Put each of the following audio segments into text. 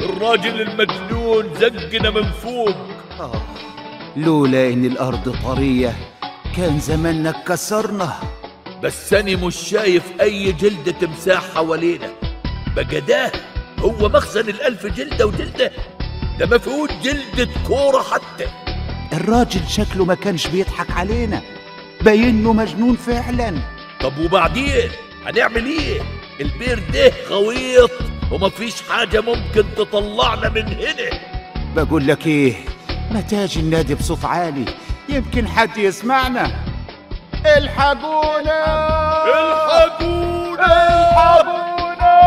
الراجل المجنون زقنا من فوق آه. لولا إن الأرض طرية كان زماننا اتكسرنا بس أنا مش شايف أي جلد تمساح حوالينا بقى ده هو مخزن الألف جلدة وجلدة ده ما فيهوش جلدة كورة حتى الراجل شكله ما كانش بيضحك علينا باينه مجنون فعلا طب وبعدين هنعمل ايه البير ده غويط ومفيش حاجة ممكن تطلعنا من هنا بقول لك ايه ما تاجي النادي بصوت عالي يمكن حد يسمعنا الحقونا الحقونا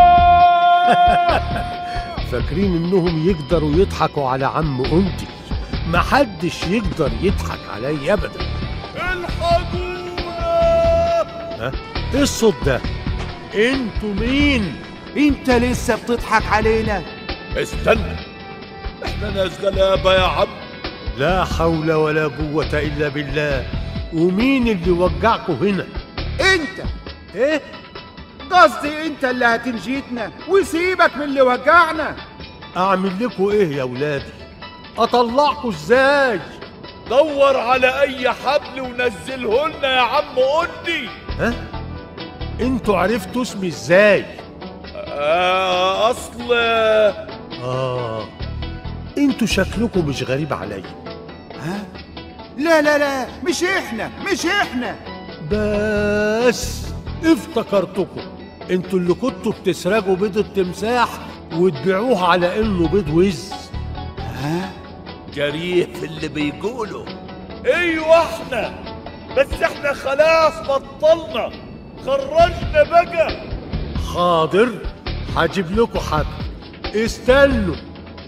فاكرين انهم يقدروا يضحكوا على عم انتي محدش يقدر يضحك علي ابدا الحقونا ها ايه الصوت ده انتوا مين انت لسه بتضحك علينا استنى احنا ناس غلابة يا عم لا حول ولا قوة الا بالله ومين اللي وجعكوا هنا انت ايه قصدي انت اللي هتنجيتنا وسيبك من اللي وجعنا اعمل لكم ايه يا ولادي اطلعكوا ازاي دور على اي حبل ونزله لنا يا عم قولي ها انتوا عرفتوا اسمي ازاي آه اصل اه انتوا شكلكم مش غريب عليا ها لا لا لا مش احنا مش احنا بس افتكرتكم انتوا اللي كنتوا بتسرقوا بيض التمساح وتبيعوه على انه بيض وز ها جريء في اللي بيقولوا ايوه احنا بس احنا خلاص بطلنا خرجنا بقى حاضر هجيب لكم حد استنوا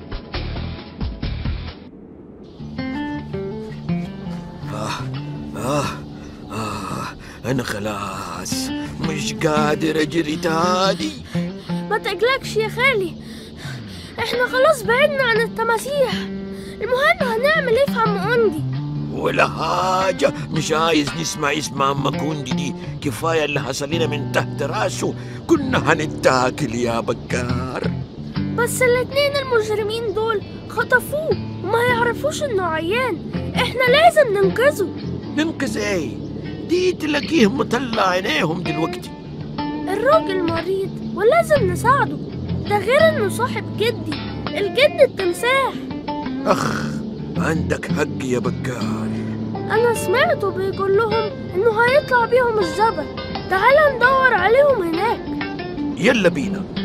آه آه أنا خلاص مش قادر أجري تاني ما تقلقش يا خالي احنا خلاص بعدنا عن التماسيح المهم هنعمل ايه في عم قندي ولا حاجة مش عايز نسمع اسم عم كوندي دي كفاية اللي حصل لنا من تحت راسه كنا هنتاكل يا بكار بس الاتنين المجرمين دول خطفوه وما يعرفوش انه عيان احنا لازم ننقذه ننقذ ايه دي تلاقيه مطلع عينيهم دلوقتي الراجل مريض ولازم نساعده ده غير انه صاحب جدي الجد التمساح أخ عندك حق يا بكار انا سمعته بيقول لهم انه هيطلع بيهم الجبل تعال ندور عليهم هناك يلا بينا